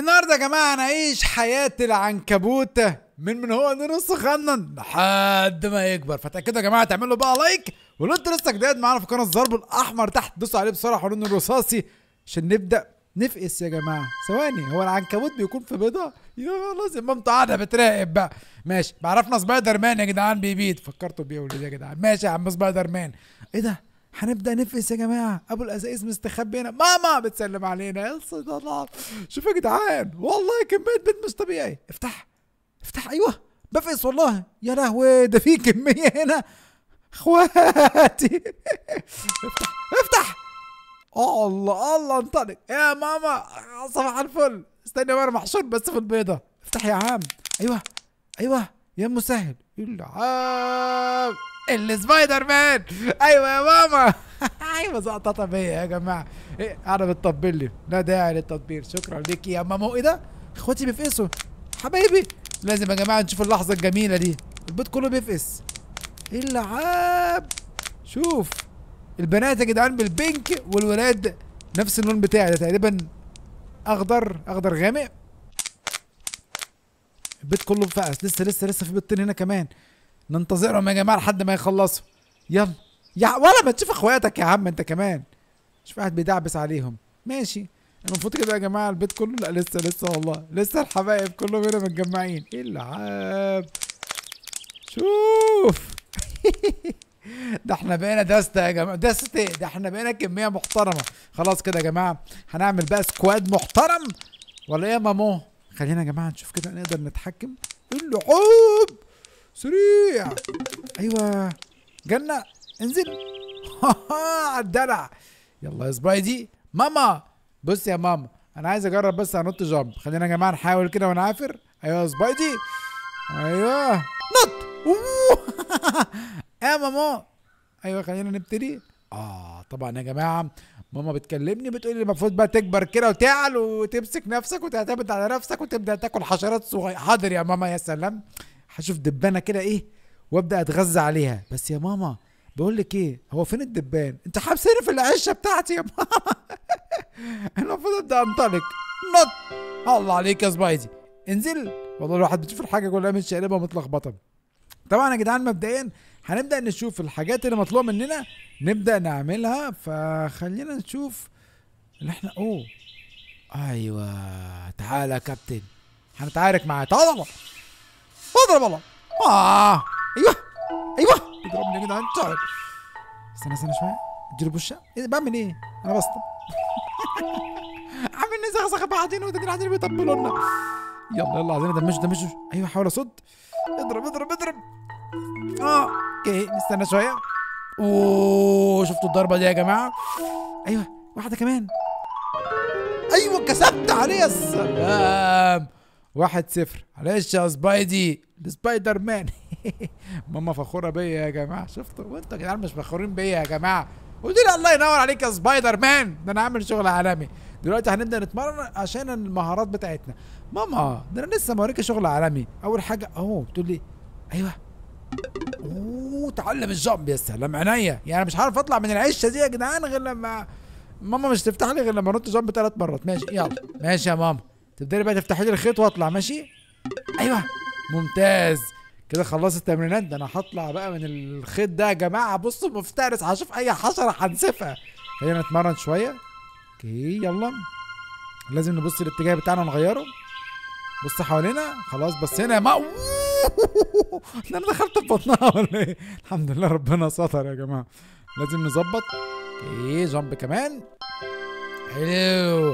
النهارده يا جماعه هنعيش حياه العنكبوت من من هو نص صغنن لحد ما يكبر فتاكدوا يا جماعه تعملوا بقى لايك ولو انتوا لسه جداد معانا في قناه الضرب الاحمر تحت دوسوا عليه بسرعه حلون الرصاصي عشان نبدا نفقس يا جماعه ثواني هو العنكبوت بيكون في بيضه يا خلاص يبقى انتوا قاعده بتراقب بقى ماشي بعرفنا سبايدر مان يا جدعان بيبيض فكرتوا بيه ولد يا جدعان ماشي يا عم سبايدر مان ايه ده هنبدا نفقس يا جماعه ابو الازايز مستخبي هنا ماما بتسلم علينا يا الله شوفوا يا جدعان والله كميه بيض مش طبيعي افتح افتح ايوه بفقس والله يا لهوي ده في كميه هنا اخواتي افتح افتح الله الله انطلق يا ماما صباح الفل استني وانا محشور بس في البيضه افتح يا عم ايوه ايوه يا مسهل العاب السبايدر مان ايوه يا ماما ايوه زقططه بيا يا جماعه ايه قاعده بتطبل لي لا داعي للتطبيل شكرا ليكي يا ماما ايه ده اخواتي بيفقسوا حبايبي لازم يا جماعه نشوف اللحظه الجميله دي البيت كله بيفقس العاب شوف البنات يا جدعان بالبينك والولاد نفس اللون بتاعي ده تقريبا اخضر اخضر غامق البيت كله فقس لسه لسه لسه في بيضتين هنا كمان ننتظرهم يا جماعه لحد ما يخلصوا يلا يا ولا ما تشوف اخواتك يا عم انت كمان شوف واحد بيدعبس عليهم ماشي المفروض كده يا جماعه البيت كله لا لسه لسه والله لسه الحبايب كلهم هنا متجمعين ايه العاب شوف ده احنا بقينا دستة يا جماعه دستة ايه ده احنا بقينا كميه محترمه خلاص كده يا جماعه هنعمل بقى سكواد محترم ولا ايه يا مامو خلينا يا جماعه نشوف كده نقدر نتحكم اللعوب سريع ايوه جنة انزل الدلع يلا يا سبايدي ماما بص يا ماما انا عايز اجرب بس انط جامب خلينا يا جماعه نحاول كده ونعافر ايوه يا سبايدي ايوه نط يا ماما ايوه خلينا نبتدي اه طبعا يا جماعه ماما بتكلمني بتقول لي المفروض بقى تكبر كده وتعل وتمسك نفسك وتعتمد على نفسك وتبدا تاكل حشرات صغيره حاضر يا ماما يا سلام هشوف دبانه كده ايه وابدا اتغذى عليها بس يا ماما بقول لك ايه هو فين الدبان انت حابسني في العشه بتاعتي يا ماما المفروض ابدا انطلق نط الله عليك يا سبايدي انزل والله الواحد بتشوف الحاجه كلها مش شقلبه متلخبطه طبعا يا جدعان مبدئيا هنبدا نشوف الحاجات اللي مطلوبه مننا نبدا نعملها فخلينا نشوف اللي احنا اوه ايوه تعالى يا كابتن هنتعارك معاه تعالى والله اضرب والله اه ايوه ايوه اضربني يا جدعان تعال استنى استنى شويه اديله بوشه إيه بعمل ايه؟ انا بسطب عامل نزغزغ بعضين ودول قاعدين بيطبلوا لنا يلا يلا عايزين دمشوا دمشوا ايوه حاول اصد اضرب اضرب اضرب اه اوكي نستنى شويه اوه شفتوا الضربه دي يا جماعه ايوه واحده كمان ايوه كسبت عليه يا سلام واحد صفر معلش يا سبايدي السبايدر مان ماما فخوره بيا يا جماعه شفتوا وانتوا يا جدعان مش فخورين بيا يا جماعه قلت لي الله ينور عليك يا سبايدر مان ده انا عامل شغل عالمي دلوقتي هنبدا نتمرن عشان المهارات بتاعتنا ماما ده انا لسه موريكي شغل عالمي اول حاجه اهو بتقول لي ايوه اوه تعلم الجامب يا سلام عينيا يعني مش عارف اطلع من العشه دي يا جدعان غير لما ماما مش تفتح لي غير لما انط جامب ثلاث مرات ماشي يلا ماشي يا ماما تبدأي بقى تفتحي لي الخيط واطلع ماشي ايوه ممتاز كده خلصت التمرينات ده انا هطلع بقى من الخيط ده يا جماعه بصوا مفترس هشوف اي حشره هنسفها خلينا نتمرن شويه اوكي يلا لازم نبص الاتجاه بتاعنا نغيره بص حوالينا خلاص بصينا يا ما ده انا دخلت في بطنها ولا ايه الحمد لله ربنا ستر يا جماعه لازم نظبط اوكي جامب كمان حلو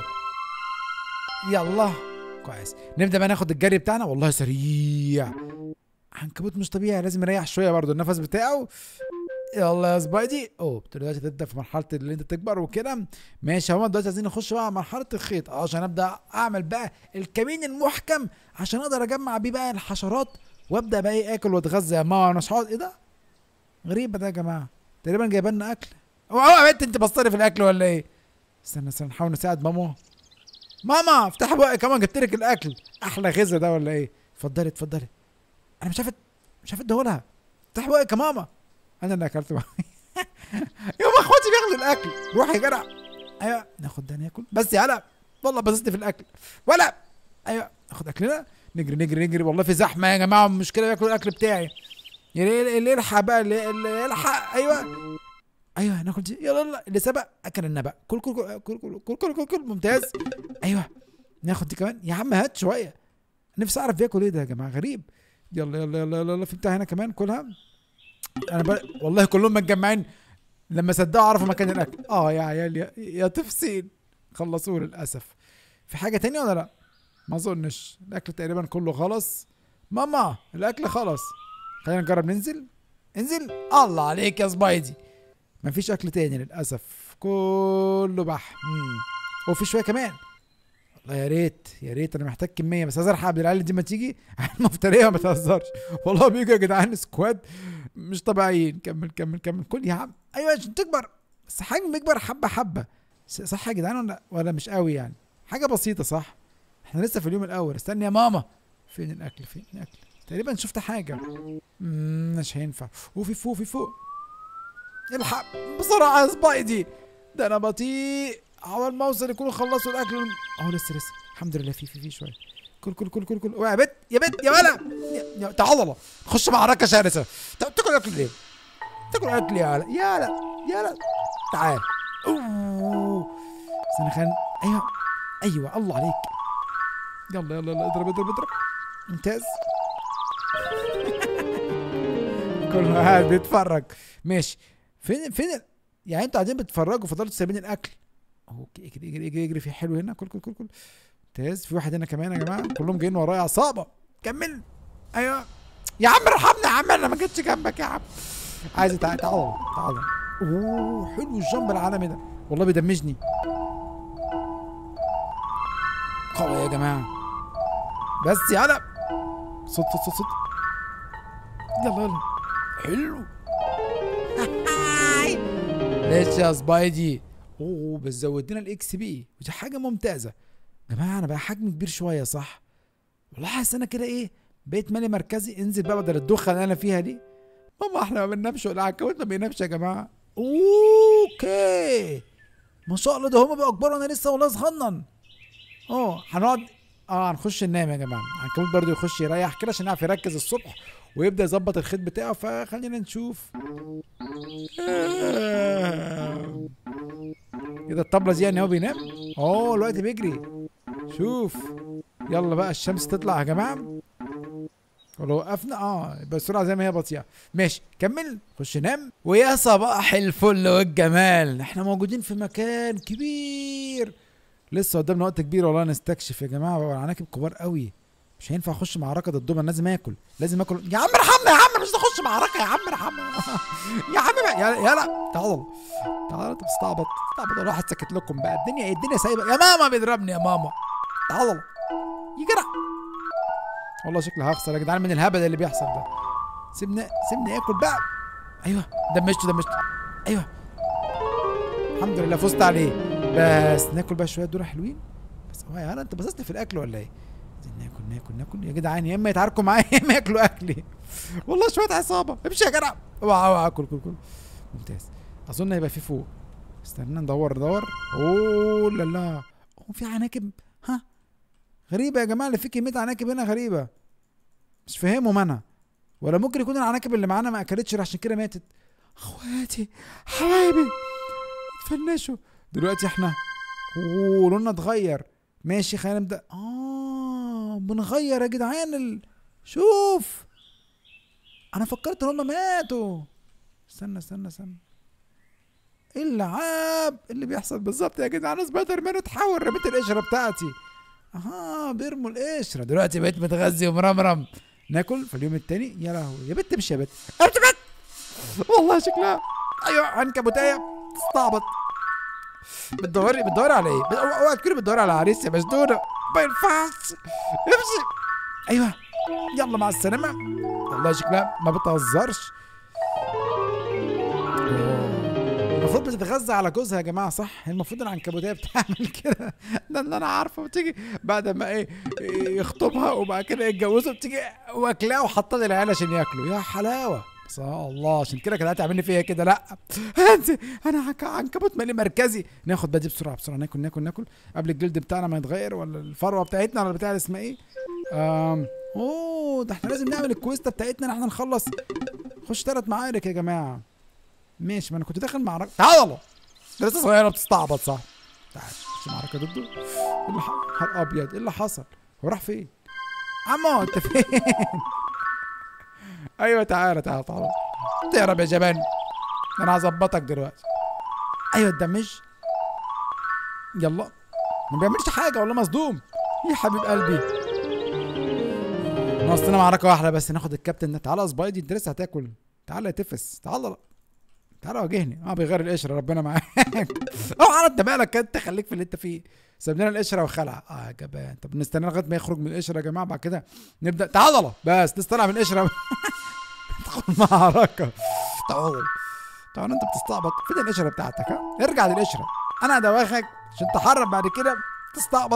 يلا كويس نبدا بقى ناخد الجري بتاعنا والله سريع عنكبوت مش طبيعي لازم يريح شويه برضو النفس بتاعه يلا يا سبايدي اوه دلوقتي تبدا في مرحله اللي انت تكبر وكده ماشي هما دلوقتي عايزين نخش بقى على مرحله الخيط اه عشان ابدا اعمل بقى الكمين المحكم عشان اقدر اجمع بيه بقى الحشرات وابدا بقى ايه اكل واتغذى يا ماما انا مش هقعد ايه ده غريبه ده يا جماعه تقريبا جايبه لنا اكل اوعى يا بنت انت بصري في الاكل ولا ايه استنى استنى نحاول نساعد ماما ماما افتحي بقى كمان جبت لك الاكل احلى غذا ده ولا ايه اتفضلي اتفضلي انا مش عارف مش عارف اديهولها افتحي بقى يا ماما انا اللي اكلت بقى يوم اخواتي بياخدوا الاكل روح يا جدع ايوه ناخد ده ناكل بس يا هلا والله بسطت في الاكل ولا ايوه ناخد اكلنا نجري نجري نجري والله في زحمه يا جماعه المشكله ياكلوا الاكل بتاعي يعني اللي يلحق بقى اللي اللي يلحق ايوه ايوه ناكل دي يلا يلا اللي سبق اكل النبأ كل كل كل كل كل كل كل, كل, كل ممتاز ايوه ناخد دي كمان يا عم هات شويه نفسي اعرف بياكل ايه ده يا جماعه غريب يلا يلا يلا يلا, يلا في بتاع هنا كمان كلها انا ب... والله كلهم متجمعين لما صدقوا عرفوا مكان الاكل اه يا عيال يا, يا تفسين خلصوه للاسف في حاجه تانية ولا لا ما اظنش الاكل تقريبا كله خلص ماما الاكل خلص خلينا نجرب ننزل انزل الله عليك يا سبايدي مفيش اكل تاني للاسف كله بح مم. وفي شويه كمان والله يا ريت يا ريت انا محتاج كميه بس هزار عبد العال دي ما تيجي مفتريه ما تهزرش والله بيجوا يا جدعان سكواد مش طبيعيين كمل كمل كمل كل يا عم ايوه عشان تكبر بس حجم بيكبر حبه حبه س- صح يا جدعان ولا ولا مش قوي يعني حاجه بسيطه صح احنا لسه في اليوم الاول استني يا ماما فين الاكل فين الاكل تقريبا شفت حاجه مم، مش هينفع وفي فوق في فوق الحق بسرعه يا سبايدي ده انا بطيء اول ما اوصل يكونوا خلصوا الاكل اه لسه لسه الحمد لله في في في شويه كل كل كل كل كل يا بت يا بت يا ولا يا- يا- تعال الله خش معركه شرسه تا- تاكل اكل ليه؟ تاكل اكل يا لا يا لا يا لا تعال اوه استنى خلينا ايوه ايوه الله عليك يلا يلا يلا اضرب اضرب اضرب ممتاز كله قاعد بيتفرج ماشي فين فين ال- يعني انتوا قاعدين بتتفرجوا فضلتوا سايبين الاكل اوكي اجري اجري اجري اجري في حلو هنا كل كل كل كل ممتاز في واحد هنا كمان يا جماعه كلهم جايين ورايا عصابه كمل ايوه يا عم ارحمني يا عم انا ما جيتش جنبك يا عم عايز تعال تعال تعال اوه حلو الجنب العالمي ده والله بيدمجني قوي يا جماعه بس يلا صوت صوت صوت صوت يلا يلا حلو ليش يا سبايدي اوه بس زودنا الاكس بي ودي حاجه ممتازه يا جماعه انا بقى حجمي كبير شويه صح والله حاسس انا كده ايه بقيت مالي مركزي انزل بقى بدل الدخه اللي انا فيها دي ماما احنا ما بننامش ولا العنكبوت ما بينامش يا جماعه اوكي ما شاء الله ده هما بقوا كبار وانا لسه والله صغنن اه هنقعد اه هنخش ننام يا جماعه العنكبوت برضه يخش يريح كده عشان يعرف يركز الصبح ويبدا يظبط الخيط بتاعه فخلينا نشوف آه. كده الطبلة دي يعني هو بينام اه الوقت بيجري شوف يلا بقى الشمس تطلع يا جماعة ولو وقفنا اه يبقى السرعة زي ما هي بطيئة ماشي كمل خش نام ويا صباح الفل والجمال احنا موجودين في مكان كبير لسه قدامنا وقت كبير والله نستكشف يا جماعة العناكب كبار قوي مش هينفع اخش معركة ضدهم انا لازم اكل لازم اكل يا عم ارحمنا يا عم مش نخش معركة يا عم ارحمنا يا عم بقى يا يلا تعال تعال انت بتستعبط بتستعبط انا واحد سكت لكم بقى الدنيا ايه الدنيا سايبه يا ماما بيضربني يا ماما تعال يا جدع والله شكلي هخسر يا جدعان من الهبل اللي بيحصل ده سيبني سيبني اكل بقى ايوه دمجته دمجته ايوه الحمد لله فزت عليه بس ناكل بقى شويه دول حلوين بس هو يا انت بصصت في الاكل ولا ايه عايزين ناكل ناكل ناكل يا جدعان يا اما يتعاركوا معايا يا اما ياكلوا اكلي والله شويه عصابه امشي يا جدع اوعى اوعى كل كل كل ممتاز اظن هيبقى في فوق استنى ندور ندور اوه لا لا هو في عناكب ها غريبه يا جماعه اللي في كميه عناكب هنا غريبه مش فاهمهم انا ولا ممكن يكون العناكب اللي معانا ما اكلتش عشان كده ماتت اخواتي حبايبي اتفنشوا دلوقتي احنا اوه لوننا اتغير ماشي خلينا نبدا اه بنغير يا جدعان ال... شوف انا فكرت ان هم ماتوا استنى استنى استنى ايه اللعاب اللي بيحصل بالظبط يا جدعان سبايدر مان اتحول رميت القشره بتاعتي اها بيرموا القشره دلوقتي بقيت متغذي ومرمرم ناكل في اليوم التاني يا لهوي يا بت مش يا بت يا بت بت والله شكلها ايوه عنكبوتيه تستعبط بتدوري بتدوري على ايه؟ بت- اوعى اوعى تكوني بتدوري على عريس يا مجنونه ما ينفعش امشي ايوه يلا مع السلامه والله شكلها ما بتهزرش المفروض بتتغذى على جوزها يا جماعه صح هي المفروض العنكبوتيه بتعمل كده ده اللي انا عارفه بتيجي بعد ما ايه إيه يخطبها وبعد كده يتجوزوا بتيجي واكلاه وحاطاه للعيال عشان ياكلوا يا حلاوه صح الله عشان كده كده هتعملي فيا كده لا هنسي انا هك- عنكبوت مالي مركزي ناخد بقى دي بسرعه بسرعه ناكل ناكل ناكل قبل الجلد بتاعنا ما يتغير ولا الفروه بتاعتنا ولا بتاع اسمها ايه آم. اوه ده احنا لازم نعمل الكويستا بتاعتنا ان احنا نخلص خش ثلاث معارك يا جماعه ماشي ما انا كنت داخل معركه تعالوا ده لسه صغيره بتستعبط صح تعال خش معركه ضده ايه اللي ح- نهار ابيض ايه اللي حصل هو راح فين عمو انت فين ايوه تعالى تعالى تعالى تهرب يا جبان انا هظبطك دلوقتي ايوه الدمج يلا ما بيعملش حاجه والله مصدوم يا حبيب قلبي ناقصنا معركه واحده بس ناخد الكابتن ده تعالى يا سبايدي انت لسه هتاكل تعالى يا تفس تعالى تعالى واجهني اه بيغير القشره ربنا معاك اوعى انت مالك انت خليك في اللي انت فيه ساب لنا القشره وخلع اه يا جبان طب نستنى لغايه ما يخرج من القشره يا جماعه بعد كده نبدا تعالى بس لسه طالع من القشره ندخل معركه تعال تعال انت بتستعبط فين القشره بتاعتك ها ارجع للقشره انا هدواخك عشان تحرم بعد كده تستعبط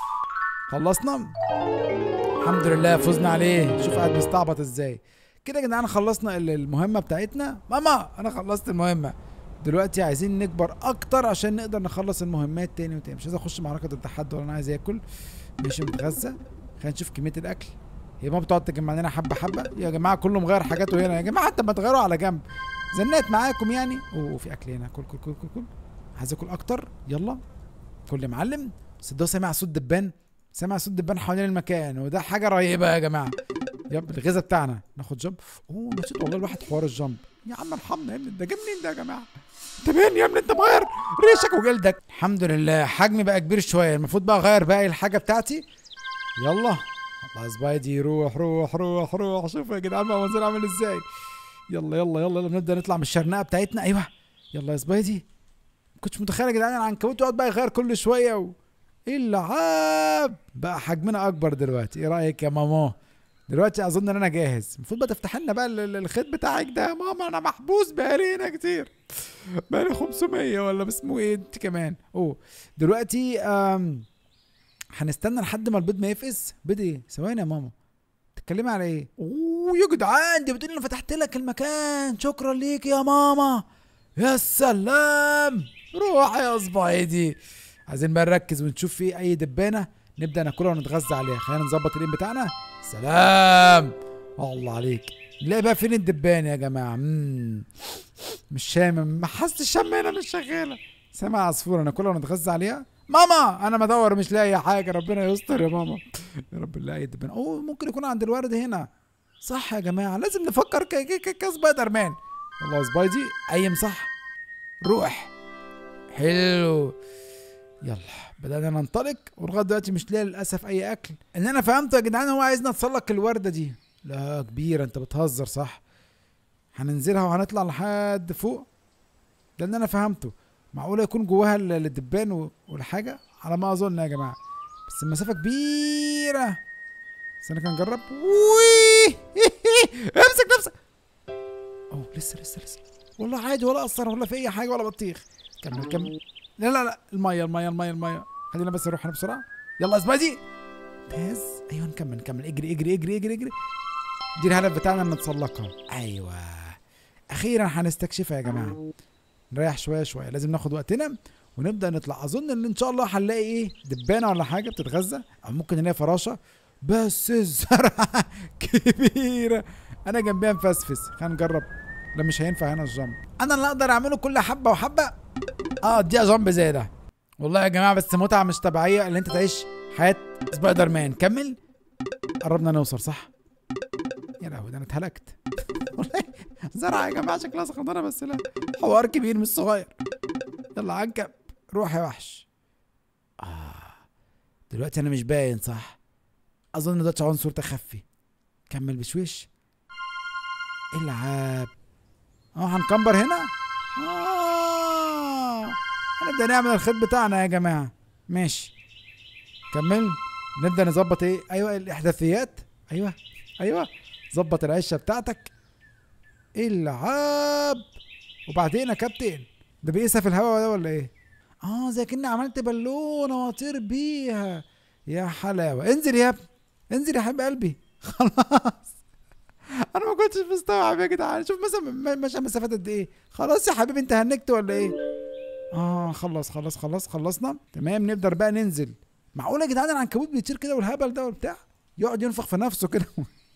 خلصنا الحمد لله فزنا عليه شوف قاعد مستعبط ازاي كده يا جدعان خلصنا ال- المهمه بتاعتنا ماما انا خلصت المهمه دلوقتي عايزين نكبر اكتر عشان نقدر نخلص المهمات تاني وتاني مش عايز اخش معركه ضد حد ولا انا عايز اكل ماشي متغذى خلينا نشوف كميه الاكل هي ما بتقعد تجمع لنا حبه حبه يا جماعه كله مغير حاجاته هنا يا جماعه حتى ما تغيروا على جنب زنقت معاكم يعني اوه في اكل هنا كل كل كل كل كل عايز اكل اكتر يلا كل يا معلم صدق سامع صوت دبان سامع صوت دبان حوالين المكان وده حاجه رهيبه يا جماعه يب الغذاء بتاعنا ناخد جنب اوه نسيت والله الواحد حوار الجنب يا عم ارحمنا يا ابني ده جه منين ده يا جماعه انت مين يا ابني انت مغير ريشك وجلدك الحمد لله حجمي بقى كبير شويه المفروض بقى اغير باقي الحاجه بتاعتي يلا الله يا سبايدي روح روح روح روح شوفوا يا جدعان بقى منظر عامل ازاي يلا يلا يلا يلا نبدا نطلع من الشرنقه بتاعتنا ايوه يلا يا سبايدي ما كنتش متخيل يا جدعان العنكبوت يقعد بقى يغير كل شويه و... ايه اللعاب بقى حجمنا اكبر دلوقتي ايه رايك يا ماما دلوقتي اظن ان انا جاهز المفروض بقى تفتح لنا بقى ال- ال- الخيط بتاعك ده يا ماما انا محبوس بقالي هنا كتير بقالي 500 ولا اسمه ايه انت كمان اوه دلوقتي أم هنستنى لحد ما البيض ما يفقس بيض ايه ثواني يا ماما تتكلمي على ايه اوه يا جدعان دي بتقول انا فتحت لك المكان شكرا ليك يا ماما يا سلام روح يا سبايدي عايزين بقى نركز ونشوف في اي دبانه نبدا ناكلها ونتغذى عليها خلينا نظبط الايم بتاعنا سلام الله عليك نلاقي بقى فين الدبان يا جماعه مم. مش شامم ما حاسس الشم هنا مش شغاله سامع عصفوره ناكلها ونتغذى عليها ماما انا بدور مش لاقي حاجه ربنا يستر يا ماما يا رب نلاقي الدبان اوه ممكن يكون عند الورد هنا صح يا جماعه لازم نفكر ك- ك- ك- كسبايدر مان يلا يا سبايدي قيم صح روح حلو يلا بدأنا ننطلق ولغاية دلوقتي مش لاقي للأسف أي أكل إن أنا فهمت يا جدعان هو عايزنا نتسلق الوردة دي لا كبيرة أنت بتهزر صح هننزلها وهنطلع لحد فوق ده اللي أنا فهمته معقولة يكون جواها ال- الدبان و- والحاجة على ما أظن يا جماعة بس المسافة كبيرة استنى كده نجرب وي امسك نفسك اوه لسه لسه لسه والله عادي ولا اثر ولا في اي حاجه ولا بطيخ كمل كمل لا لا لا الميه الميه الميه الميه خلينا بس نروح هنا بسرعه يلا يا سبايدي ممتاز ايوه نكمل نكمل اجري اجري اجري اجري اجري دي الهدف بتاعنا ان نتسلقها ايوه اخيرا هنستكشفها يا جماعه نريح شويه شويه لازم ناخد وقتنا ونبدا نطلع اظن ان ان شاء الله هنلاقي ايه دبانه ولا حاجه بتتغذى او ممكن نلاقي فراشه بس الزرعه كبيره انا جنبيها مفسفس خلينا نجرب لا مش هينفع هنا الجنب انا اللي اقدر اعمله كل حبه وحبه اه اديها جنب زي ده والله يا جماعه بس متعه مش طبيعيه اللي انت تعيش حياه سبايدر مان كمل قربنا نوصل صح يا لهوي ده انا اتهلكت والله زرعه يا جماعه شكلها سخنانه بس لا حوار كبير مش صغير يلا عنكب روح يا وحش اه دلوقتي انا مش باين صح اظن ده عنصر تخفي كمل بشويش العاب اه هنكمبر هنا اه هنبدا نعمل الخيط بتاعنا يا جماعه ماشي كمل نبدا نظبط ايه ايوه الاحداثيات ايوه ايوه ظبط العشه بتاعتك العاب وبعدين يا كابتن ده بيقيسها في الهواء ده ولا ايه اه زي كني عملت بالونه واطير بيها يا حلاوه انزل يا ابني انزل يا حبيب قلبي خلاص انا ما كنتش مستوعب يا جدعان شوف مثلا م- ماشي مسافات قد ايه خلاص يا حبيبي انت هنكت ولا ايه اه خلص خلص خلص خلصنا تمام نقدر بقى ننزل معقول يا جدعان العنكبوت بيطير كده والهبل ده وبتاع يقعد ينفخ في نفسه كده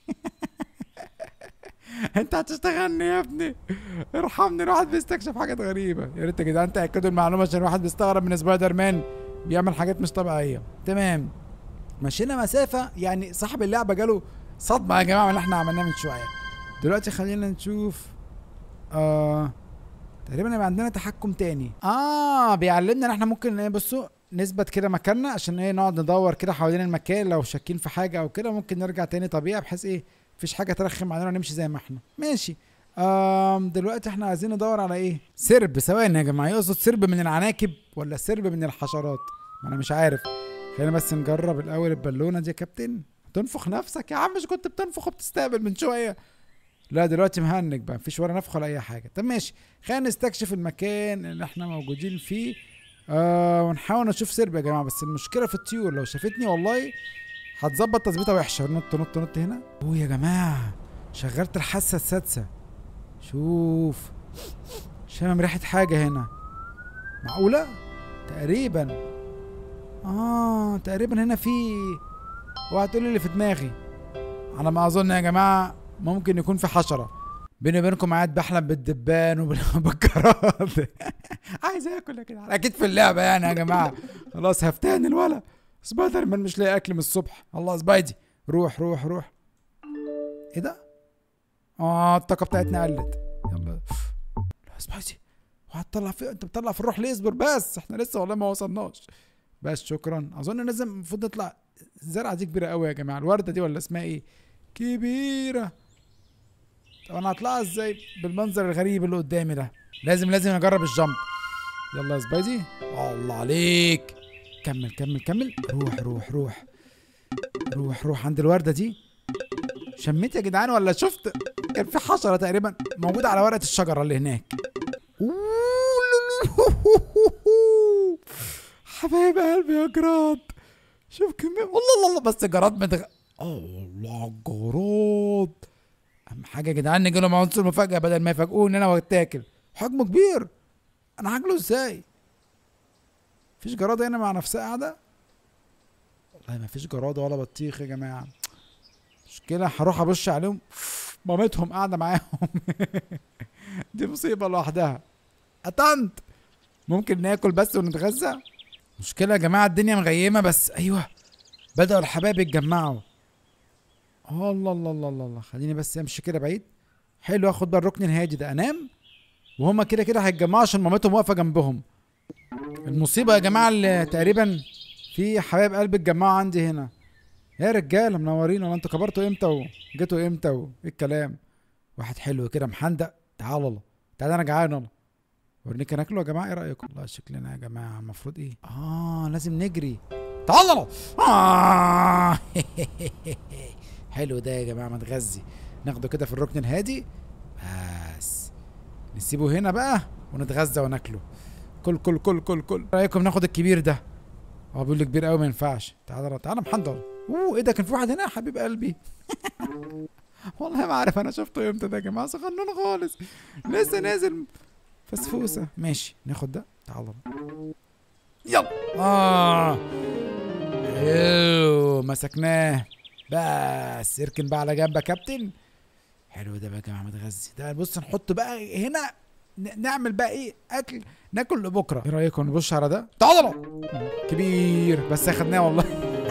انت هتشتغلني يا ابني ارحمني الواحد بيستكشف حاجات غريبه يا ريت يا جدعان تاكدوا المعلومه عشان الواحد بيستغرب من سبايدر مان بيعمل حاجات مش طبيعيه تمام مشينا مسافه يعني صاحب اللعبه جاله صدمه يا جماعه من اللي احنا عملناه من شويه دلوقتي خلينا نشوف آه تقريبا يبقى عندنا تحكم تاني اه بيعلمنا ان احنا ممكن ايه بصوا نثبت كده مكاننا عشان ايه نقعد ندور كده حوالين المكان لو شاكين في حاجه او كده ممكن نرجع تاني طبيعي بحيث ايه مفيش حاجه ترخم علينا ونمشي زي ما احنا ماشي آم دلوقتي احنا عايزين ندور على ايه سرب ثواني يا جماعه يقصد سرب من العناكب ولا سرب من الحشرات ما انا مش عارف خلينا بس نجرب الاول البالونه دي يا كابتن تنفخ نفسك يا عم مش كنت بتنفخ وبتستقبل من شويه لا دلوقتي مهنج بقى مفيش ولا نفخ ولا اي حاجه طب ماشي خلينا نستكشف المكان اللي احنا موجودين فيه آه ونحاول نشوف سرب يا جماعه بس المشكله في الطيور لو شافتني والله هتظبط تظبيطه وحشه نط نط نط هنا اوه يا جماعه شغلت الحاسه السادسه شوف شامم ريحه حاجه هنا معقوله تقريبا اه تقريبا هنا في وهتقولي اللي في دماغي على ما اظن يا جماعه ممكن يكون في حشره بيني وبينكم قاعد بحلم بالدبان وبالكرات عايز اكل يا جدعان اكيد في اللعبه يعني يا جماعه خلاص هفتان الولا سبايدر مان مش لاقي اكل من الصبح الله سبايدي روح روح روح ايه ده اه الطاقه بتاعتنا قلت يلا لا سبايدي وهتطلع في انت بتطلع في الروح ليه اصبر بس احنا لسه والله ما وصلناش بس شكرا اظن لازم المفروض نطلع الزرعه دي كبيره قوي يا جماعه الورده دي ولا اسمها ايه كبيره طب انا هطلعها ازاي بالمنظر الغريب اللي قدامي ده لازم لازم اجرب الجامب يلا يا سبايدي الله عليك كمل كمل كمل روح روح روح روح روح عند الورده دي شميت يا جدعان ولا شفت كان في حشره تقريبا موجوده على ورقه الشجره اللي هناك حبايب قلبي يا جراد شوف كمية الله الله الله بس جراد متغ الله جراد اهم حاجه يا جدعان نجي لهم عنصر مفاجاه بدل ما يفاجئوني انا واتاكل حجمه كبير انا هاكله ازاي مفيش جراده هنا مع نفسها قاعده والله مفيش جراده ولا بطيخ يا جماعه مشكله هروح ابش عليهم مامتهم قاعده معاهم دي مصيبه لوحدها قطنت ممكن ناكل بس ونتغذى مشكله يا جماعه الدنيا مغيمه بس ايوه بدأوا الحبايب يتجمعوا الله الله الله الله الله, الله. خليني بس امشي كده بعيد حلو اخد بقى الركن الهادي ده انام وهما كده كده هيتجمعوا عشان مامتهم واقفه جنبهم المصيبه يا جماعه اللي تقريبا في حبايب قلبي اتجمعوا عندي هنا يا رجاله منورين ولا انتوا كبرتوا امتى وجيتوا امتى وايه الكلام واحد حلو كده محندق تعال الله تعال انا جعان والله ورنيك ناكله يا جماعه ايه رايكم والله شكلنا يا جماعه المفروض ايه اه لازم نجري تعال الله آه. حلو ده يا جماعه متغذي ناخده كده في الركن الهادي بس نسيبه هنا بقى ونتغذى وناكله كل كل كل كل كل رايكم ناخد الكبير ده هو بيقول لي كبير قوي ما ينفعش تعال تعال محضر اوه ايه ده كان في واحد هنا يا حبيب قلبي والله ما عارف انا شفته امتى ده يا جماعه صغنون خالص لسه نازل فسفوسه ماشي ناخد ده تعال يلا اه حلو مسكناه بس اركن بقى على جنب يا كابتن حلو ده بقى يا جماعه متغذي ده بص نحط بقى هنا ن- نعمل بقى ايه اكل ناكل لبكره ايه رايكم نبص على ده تعالوا كبير بس اخدناه والله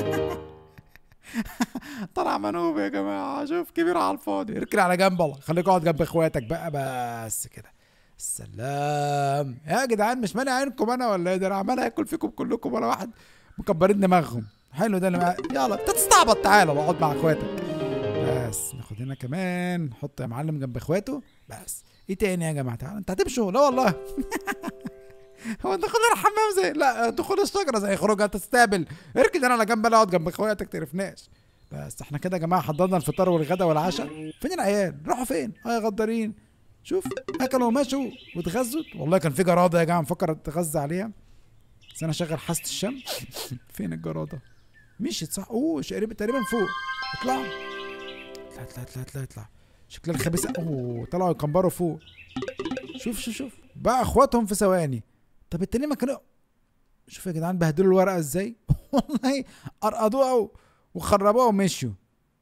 طلع منوب يا جماعه شوف كبير على الفاضي اركن على جنب والله خليك اقعد جنب اخواتك بقى بس كده السلام يا جدعان مش مانع عينكم انا ولا ايه ده انا عمال اكل فيكم كلكم ولا واحد مكبرين دماغهم حلو ده اللي معايا يلا انت تستعبط تعالى اقعد مع اخواتك بس ناخد هنا كمان نحط يا معلم جنب اخواته بس ايه تاني يا جماعه تعالى انت هتمشوا لا والله هو دخول الحمام زي لا دخول الشجره زي خروجها تستقبل اركن انا على جنب انا اقعد جنب اخواتك تعرفناش بس احنا كده يا جماعه حضرنا الفطار والغدا والعشاء فين العيال راحوا فين اه يا غدارين شوف اكلوا ومشوا واتغذوا والله كان في جراده يا جماعه مفكر اتغذى عليها بس انا شغل حاسه الشم فين الجراده مشيت صح اوه تقريبا تقريبا فوق اطلع اطلع اطلع اطلع اطلع اطلع شكلها الخبيثه اوه طلعوا يكمبروا فوق شوف شوف شوف بقى اخواتهم في ثواني طب التانيين ما كانوا شوف يا جدعان بهدلوا الورقه ازاي والله ارقدوها و- وخربوها ومشيوا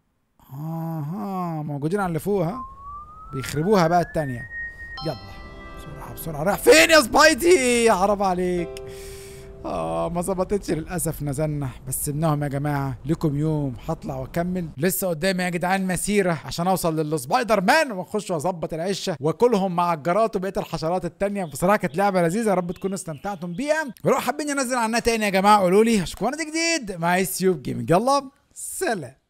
اها موجودين على اللي فوق ها بيخربوها بقى التانية يلا بسرعة بسرعة رايح فين يا سبايدي يا حرام عليك اه ما ظبطتش للاسف نزلنا بس سيبناهم يا جماعه لكم يوم هطلع واكمل لسه قدامي يا جدعان مسيره عشان اوصل للسبايدر مان واخش واظبط العشه واكلهم مع الجرات وبقيه الحشرات التانية بصراحه كانت لعبه لذيذه يا رب تكونوا استمتعتم بيها ولو حابين انزل عنها تاني يا جماعه قولوا لي اشوفكم وانا جديد مع يوتيوب جيمنج يلا سلام